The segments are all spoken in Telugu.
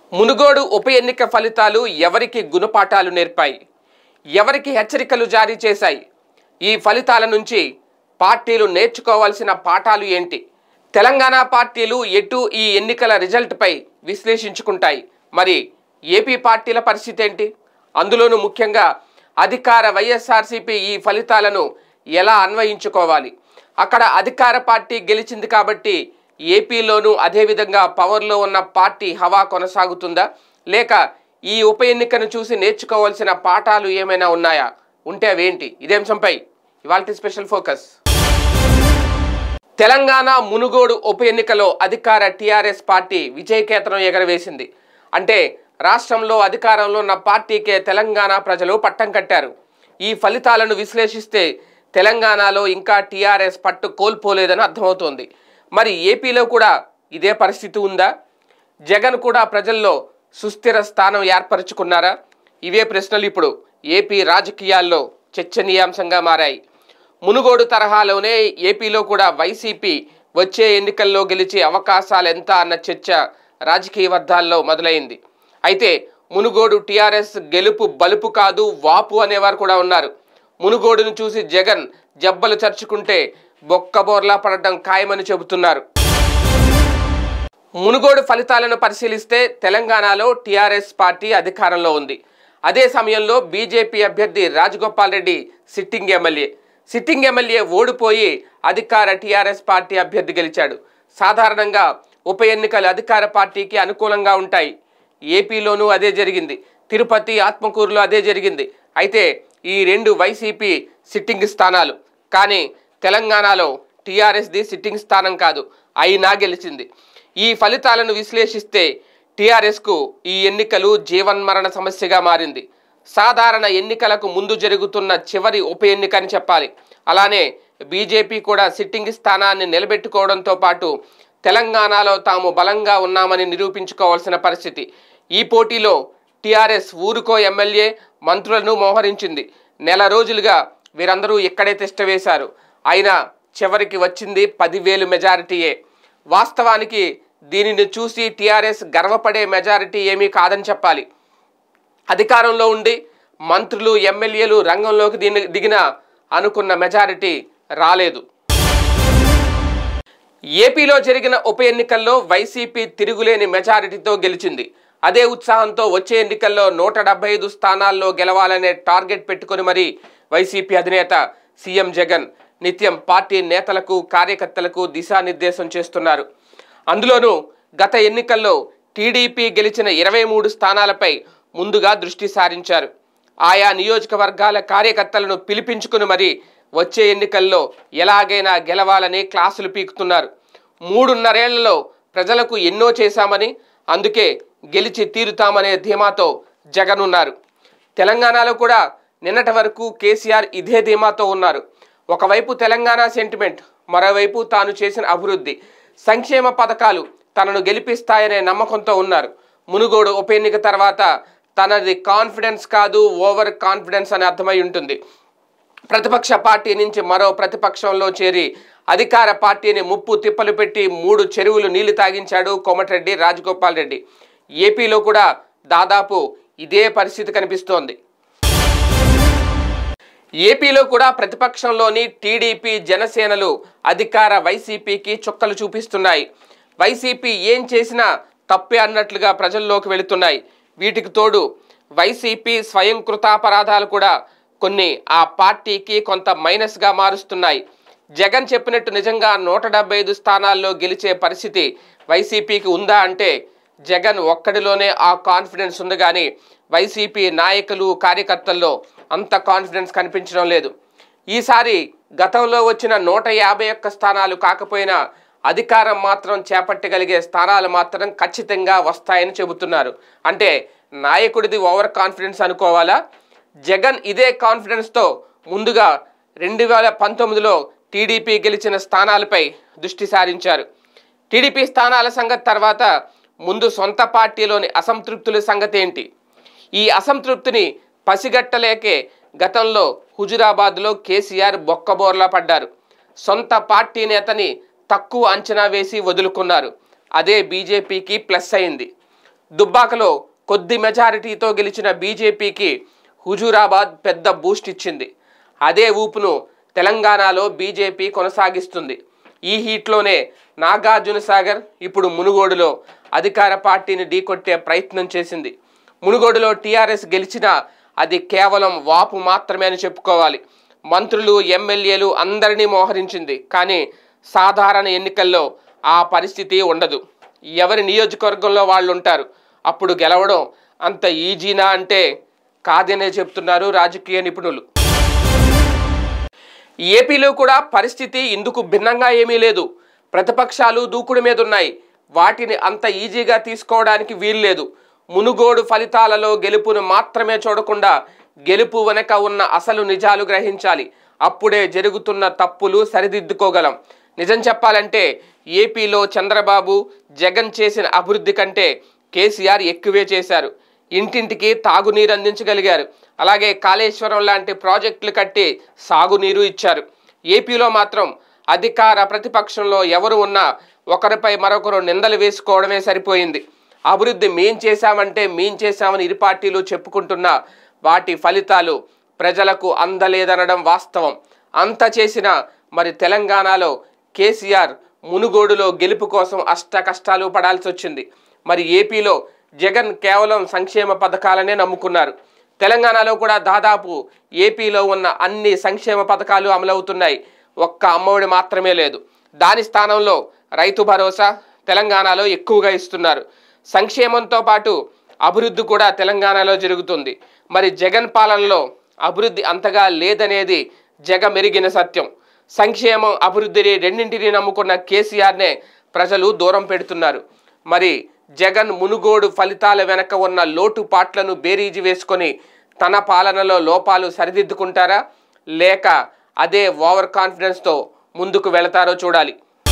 మునుగోడు ఉప ఎన్నిక ఫలితాలు ఎవరికి గుణపాఠాలు నేర్పాయి ఎవరికి హెచ్చరికలు జారీ చేశాయి ఈ ఫలితాల నుంచి పార్టీలు నేర్చుకోవాల్సిన పాఠాలు ఏంటి తెలంగాణ పార్టీలు ఎటు ఈ ఎన్నికల రిజల్ట్పై విశ్లేషించుకుంటాయి మరి ఏపీ పార్టీల పరిస్థితి ఏంటి అందులోనూ ముఖ్యంగా అధికార వైఎస్ఆర్సీపీ ఈ ఫలితాలను ఎలా అన్వయించుకోవాలి అక్కడ అధికార పార్టీ గెలిచింది కాబట్టి ఏపీలోనూ అదేవిధంగా పవర్లో ఉన్న పార్టీ హవా కొనసాగుతుందా లేక ఈ ఉప ఎన్నికను చూసి నేర్చుకోవాల్సిన పాఠాలు ఏమైనా ఉన్నాయా ఉంటే అవేంటి ఇదే అంశంపై ఇవాళ స్పెషల్ ఫోకస్ తెలంగాణ మునుగోడు ఉప ఎన్నికలో అధికార టీఆర్ఎస్ పార్టీ విజయకేతనం ఎగరవేసింది అంటే రాష్ట్రంలో అధికారంలో ఉన్న పార్టీకే తెలంగాణ ప్రజలు పట్టం కట్టారు ఈ ఫలితాలను విశ్లేషిస్తే తెలంగాణలో ఇంకా టీఆర్ఎస్ పట్టు కోల్పోలేదని అర్థమవుతోంది మరి ఏపీలో కూడా ఇదే పరిస్థితి ఉందా జగన్ కూడా ప్రజల్లో సుస్థిర స్థానం ఏర్పరచుకున్నారా ఇవే ప్రశ్నలు ఇప్పుడు ఏపీ రాజకీయాల్లో చర్చనీయాంశంగా మారాయి మునుగోడు తరహాలోనే ఏపీలో కూడా వైసీపీ వచ్చే ఎన్నికల్లో గెలిచే అవకాశాలు ఎంత అన్న చర్చ రాజకీయ వర్గాల్లో మొదలైంది అయితే మునుగోడు టీఆర్ఎస్ గెలుపు బలుపు కాదు వాపు అనేవారు కూడా ఉన్నారు మునుగోడును చూసి జగన్ జబ్బలు చర్చుకుంటే బొక్కబోర్లా పడటం ఖాయమని చెబుతున్నారు మునుగోడు ఫలితాలను పరిశీలిస్తే తెలంగాణలో టీఆర్ఎస్ పార్టీ అధికారంలో ఉంది అదే సమయంలో బీజేపీ అభ్యర్థి Rajagopal Reddy sitting MLA sitting MLA ఓడిపోయి అధికార టీఆర్ఎస్ పార్టీ అభ్యర్థి గెలిచాడు సాధారణంగా ఉప ఎన్నికలు అధికార పార్టీకి అనుకూలంగా ఉంటాయి ఏపీలోనూ అదే జరిగింది తిరుపతి ఆత్మకూరులో అదే జరిగింది అయితే ఈ రెండు వైసీపీ సిట్టింగ్ స్థానాలు కానీ తెలంగాణలో టీఆర్ఎస్ది సిట్టింగ్ స్థానం కాదు అయినా గెలిచింది ఈ ఫలితాలను విశ్లేషిస్తే టీఆర్ఎస్కు ఈ ఎన్నికలు జీవన్మరణ సమస్యగా మారింది సాధారణ ఎన్నికలకు ముందు జరుగుతున్న చివరి ఉప ఎన్నిక అని చెప్పాలి అలానే బీజేపీ కూడా సిట్టింగ్ స్థానాన్ని నిలబెట్టుకోవడంతో పాటు తెలంగాణలో తాము బలంగా ఉన్నామని నిరూపించుకోవాల్సిన పరిస్థితి ఈ పోటీలో టీఆర్ఎస్ ఊరుకో ఎమ్మెల్యే మంత్రులను మోహరించింది నెల రోజులుగా వీరందరూ ఇక్కడే తిష్ట వేశారు అయినా చివరికి వచ్చింది పదివేలు మెజారిటీయే వాస్తవానికి దీనిని చూసి టీఆర్ఎస్ గర్వపడే మెజారిటీ ఏమీ కాదని చెప్పాలి అధికారంలో ఉండి మంత్రులు ఎమ్మెల్యేలు రంగంలోకి దిన దిగిన అనుకున్న మెజారిటీ రాలేదు ఏపీలో జరిగిన ఉప ఎన్నికల్లో వైసీపీ తిరుగులేని మెజారిటీతో గెలిచింది అదే ఉత్సాహంతో వచ్చే ఎన్నికల్లో నూట డెబ్బై ఐదు స్థానాల్లో గెలవాలనే టార్గెట్ పెట్టుకుని మరి వైసీపీ అధినేత సీఎం జగన్ నిత్యం పార్టీ నేతలకు కార్యకర్తలకు దిశానిర్దేశం చేస్తున్నారు అందులోనూ గత ఎన్నికల్లో టీడీపీ గెలిచిన ఇరవై మూడు స్థానాలపై ముందుగా దృష్టి సారించారు ఆయా నియోజకవర్గాల కార్యకర్తలను పిలిపించుకుని మరి వచ్చే ఎన్నికల్లో ఎలాగైనా గెలవాలని క్లాసులు పీకుతున్నారు మూడున్నరేళ్లలో ప్రజలకు ఎన్నో చేశామని అందుకే గెలిచి తీరుతామనే ధీమాతో జగన్ ఉన్నారు తెలంగాణలో కూడా నిన్నటి వరకు కేసీఆర్ ఇదే ధీమాతో ఉన్నారు ఒకవైపు తెలంగాణ సెంటిమెంట్ మరోవైపు తాను చేసిన అభివృద్ధి సంక్షేమ పథకాలు తనను గెలిపిస్తాయనే నమ్మకంతో ఉన్నారు మునుగోడు ఉప ఎన్నిక తర్వాత తనది కాన్ఫిడెన్స్ కాదు ఓవర్ కాన్ఫిడెన్స్ అని అర్థమై ఉంటుంది ప్రతిపక్ష పార్టీ నుంచి మరో ప్రతిపక్షంలో చేరి అధికార పార్టీని ముప్పు తిప్పలు పెట్టి మూడు చెరువులు నీళ్లు తాగించాడు కోమటిరెడ్డి రాజగోపాల్ రెడ్డి ఏపీలో కూడా దాదాపు ఇదే పరిస్థితి కనిపిస్తోంది ఏపీలో కూడా ప్రతిపక్షంలోని టీడీపీ జనసేనలు అధికార వైసీపీకి చుక్కలు చూపిస్తున్నాయి వైసీపీ ఏం చేసినా తప్పే అన్నట్లుగా ప్రజల్లోకి వెళుతున్నాయి వీటికి తోడు వైసీపీ స్వయం కృతాపరాధాలు కూడా కొన్ని ఆ పార్టీకి కొంత మైనస్గా మారుస్తున్నాయి జగన్ చెప్పినట్టు నిజంగా నూట డెబ్బై ఐదు స్థానాల్లో గెలిచే పరిస్థితి వైసీపీకి ఉందా అంటే జగన్ ఒక్కడిలోనే ఆ కాన్ఫిడెన్స్ ఉంది కానీ వైసీపీ నాయకులు కార్యకర్తల్లో అంత కాన్ఫిడెన్స్ కనిపించడం లేదు ఈసారి గతంలో వచ్చిన నూట యాభై ఒక్క స్థానాలు కాకపోయినా అధికారం మాత్రం చేపట్టగలిగే స్థానాలు మాత్రం ఖచ్చితంగా వస్తాయని చెబుతున్నారు అంటే నాయకుడిది ఓవర్ కాన్ఫిడెన్స్ అనుకోవాలా జగన్ ఇదే కాన్ఫిడెన్స్తో ముందుగా రెండు వేల పంతొమ్మిదిలో టీడీపీ గెలిచిన స్థానాలపై దృష్టి సారించారు టీడీపీ స్థానాల సంగతి తర్వాత ముందు సొంత పార్టీలోని అసంతృప్తుల సంగతి ఏంటి ఈ అసంతృప్తిని పసిగట్టలేకే గతంలో హుజురాబాద్లో కేసీఆర్ బొక్కబోర్లా పడ్డారు సొంత పార్టీ నేతని తక్కువ అంచనా వేసి వదులుకున్నారు అదే బీజేపీకి ప్లస్ అయింది దుబ్బాకలో కొద్ది మెజారిటీతో గెలిచిన బీజేపీకి హుజూరాబాద్ పెద్ద బూస్ట్ ఇచ్చింది అదే ఊపును తెలంగాణలో బీజేపీ కొనసాగిస్తుంది ఈ హీట్లోనే నాగార్జున సాగర్ ఇప్పుడు మునుగోడులో అధికార పార్టీని ఢీకొట్టే ప్రయత్నం చేసింది మునుగోడులో టీఆర్ఎస్ గెలిచినా అది కేవలం వాపు మాత్రమే అని చెప్పుకోవాలి మంత్రులు ఎమ్మెల్యేలు అందరినీ మోహరించింది కానీ సాధారణ ఎన్నికల్లో ఆ పరిస్థితి ఉండదు ఎవరి నియోజకవర్గంలో వాళ్ళు ఉంటారు అప్పుడు గెలవడం అంత ఈజీనా అంటే కాదనే చెప్తున్నారు రాజకీయ నిపుణులు ఏపీలో కూడా పరిస్థితి ఇందుకు భిన్నంగా ఏమీ లేదు ప్రతిపక్షాలు దూకుడు మీద ఉన్నాయి వాటిని అంత ఈజీగా తీసుకోవడానికి వీల్లేదు మునుగోడు ఫలితాలలో గెలుపును మాత్రమే చూడకుండా గెలుపు వెనక ఉన్న అసలు నిజాలు గ్రహించాలి అప్పుడే జరుగుతున్న తప్పులు సరిదిద్దుకోగలం నిజం చెప్పాలంటే ఏపీలో చంద్రబాబు జగన్ చేసిన అభివృద్ధి కంటే కేసీఆర్ ఎక్కువే చేశారు ఇంటింటికి తాగునీరు అందించగలిగారు అలాగే కాళేశ్వరం లాంటి ప్రాజెక్టులు కట్టి సాగునీరు ఇచ్చారు ఏపీలో మాత్రం అధికార ప్రతిపక్షంలో ఎవరు ఉన్నా ఒకరిపై మరొకరు నిందలు వేసుకోవడమే సరిపోయింది అభివృద్ధి మేం చేశామంటే మేం చేశామని ఇరు పార్టీలు చెప్పుకుంటున్నా వాటి ఫలితాలు ప్రజలకు అందలేదనడం వాస్తవం అంత చేసిన మరి తెలంగాణలో కేసీఆర్ మునుగోడులో గెలుపు కోసం అష్ట కష్టాలు పడాల్సి వచ్చింది మరి ఏపీలో జగన్ కేవలం సంక్షేమ పథకాలనే నమ్ముకున్నారు తెలంగాణలో కూడా దాదాపు ఏపీలో ఉన్న అన్ని సంక్షేమ పథకాలు అమలవుతున్నాయి ఒక్క అమ్మఒడి మాత్రమే లేదు దాని స్థానంలో రైతు భరోసా తెలంగాణలో ఎక్కువగా ఇస్తున్నారు సంక్షేమంతో పాటు అభివృద్ధి కూడా తెలంగాణలో జరుగుతుంది మరి జగన్ పాలనలో అభివృద్ధి అంతగా లేదనేది జగ మెరిగిన సత్యం సంక్షేమం అభివృద్ధిని రెండింటిని నమ్ముకున్న కేసీఆర్నే ప్రజలు దూరం పెడుతున్నారు మరి జగన్ మునుగోడు ఫలితాల వెనక ఉన్న లోటుపాట్లను బేరీజు వేసుకొని తన పాలనలో లోపాలు సరిదిద్దుకుంటారా లేక అదే ఓవర్ కాన్ఫిడెన్స్తో ముందుకు వెళతారో చూడాలి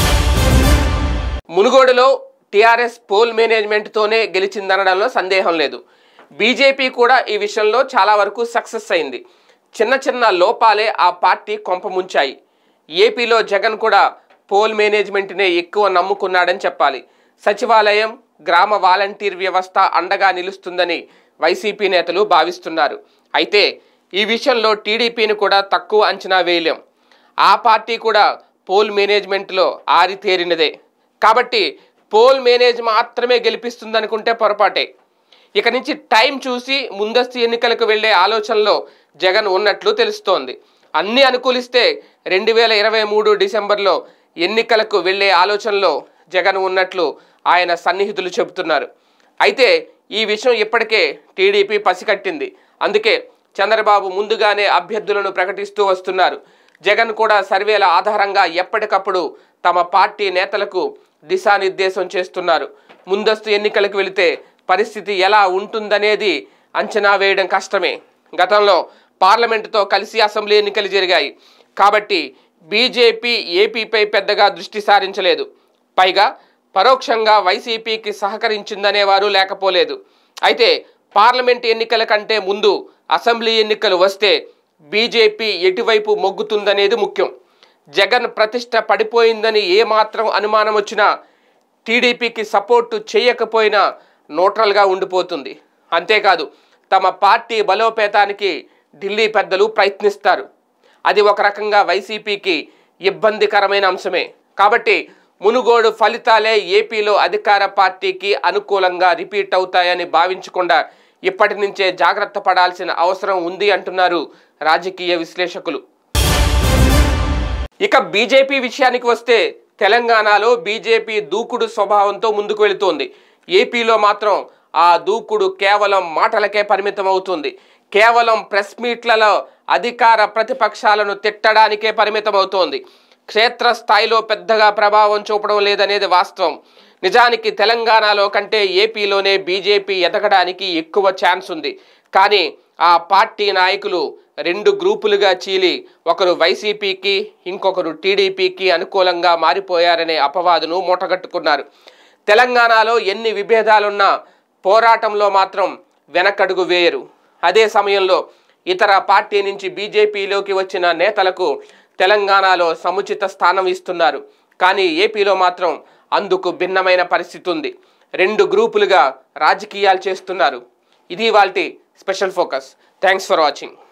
మునుగోడులో టీఆర్ఎస్ పోల్ మేనేజ్మెంట్తోనే గెలిచిందనడంలో సందేహం లేదు బీజేపీ కూడా ఈ విషయంలో చాలా వరకు సక్సెస్ అయింది చిన్న చిన్న లోపాలే ఆ పార్టీ కొంపముంచాయి ఏపీలో జగన్ కూడా పోల్ మేనేజ్మెంట్నే ఎక్కువ నమ్ముకున్నాడని చెప్పాలి సచివాలయం గ్రామ వాలంటీర్ వ్యవస్థ అండగా నిలుస్తుందని వైసీపీ నేతలు భావిస్తున్నారు అయితే ఈ విషయంలో టీడీపీని కూడా తక్కువ అంచనా వేయలేం ఆ పార్టీ కూడా పోల్ మేనేజ్మెంట్లో ఆరితేరినదే కాబట్టి పోల్ మేనేజ్ మాత్రమే గెలిపిస్తుందనుకుంటే పొరపాటే ఇక నుంచి టైం చూసి ముందస్తు ఎన్నికలకు వెళ్లే ఆలోచనలో జగన్ ఉన్నట్లు తెలుస్తోంది అన్ని అనుకూలిస్తే రెండు వేల ఇరవై మూడు డిసెంబర్లో ఎన్నికలకు వెళ్లే ఆలోచనలో జగన్ ఉన్నట్లు ఆయన సన్నిహితులు చెబుతున్నారు అయితే ఈ విషయం ఇప్పటికే టీడీపీ పసికట్టింది అందుకే చంద్రబాబు ముందుగానే అభ్యర్థులను ప్రకటిస్తూ వస్తున్నారు జగన్ కూడా సర్వేల ఆధారంగా ఎప్పటికప్పుడు తమ పార్టీ నేతలకు దిశానిర్దేశం చేస్తున్నారు ముందస్తు ఎన్నికలకు వెళితే పరిస్థితి ఎలా ఉంటుందనేది అంచనా వేయడం కష్టమే గతంలో పార్లమెంటుతో కలిసి అసెంబ్లీ ఎన్నికలు జరిగాయి కాబట్టి బీజేపీ ఏపీపై పెద్దగా దృష్టి సారించలేదు పైగా పరోక్షంగా వైసీపీకి సహకరించిందనేవారు లేకపోలేదు అయితే పార్లమెంట్ ఎన్నికల కంటే ముందు అసెంబ్లీ ఎన్నికలు వస్తే బీజేపీ ఎటువైపు మొగ్గుతుందనేది ముఖ్యం జగన్ ప్రతిష్ట పడిపోయిందని ఏమాత్రం అనుమానం వచ్చినా టీడీపీకి సపోర్టు చేయకపోయినా న్యూట్రల్గా ఉండిపోతుంది అంతేకాదు తమ పార్టీ బలోపేతానికి ఢిల్లీ పెద్దలు ప్రయత్నిస్తారు అది ఒక రకంగా వైసీపీకి ఇబ్బందికరమైన అంశమే కాబట్టి మునుగోడు ఫలితాలే ఏపీలో అధికార పార్టీకి అనుకూలంగా రిపీట్ అవుతాయని భావించకుండా ఇప్పటి నుంచే జాగ్రత్త పడాల్సిన అవసరం ఉంది అంటున్నారు రాజకీయ విశ్లేషకులు ఇక బీజేపీ విషయానికి వస్తే తెలంగాణలో బీజేపీ దూకుడు స్వభావంతో ముందుకు వెళుతోంది ఏపీలో మాత్రం ఆ దూకుడు కేవలం మాటలకే పరిమితం అవుతుంది కేవలం ప్రెస్ మీట్లలో అధికార ప్రతిపక్షాలను తిట్టడానికే పరిమితం అవుతోంది క్షేత్రస్థాయిలో పెద్దగా ప్రభావం చూపడం లేదనేది వాస్తవం నిజానికి తెలంగాణలో కంటే ఏపీలోనే బీజేపీ ఎదగడానికి ఎక్కువ ఛాన్స్ ఉంది కానీ ఆ పార్టీ నాయకులు రెండు గ్రూపులుగా చీలి ఒకరు వైసీపీకి ఇంకొకరు టీడీపీకి అనుకూలంగా మారిపోయారనే అపవాదును మూటగట్టుకున్నారు తెలంగాణలో ఎన్ని విభేదాలున్నా పోరాటంలో మాత్రం వెనకడుగు వేయరు అదే సమయంలో ఇతర పార్టీ నుంచి బీజేపీలోకి వచ్చిన నేతలకు తెలంగాణలో సముచిత స్థానం ఇస్తున్నారు కానీ ఏపీలో మాత్రం అందుకు భిన్నమైన పరిస్థితి ఉంది రెండు గ్రూపులుగా రాజకీయాలు చేస్తున్నారు ఇది వాళ్ళ special focus thanks for watching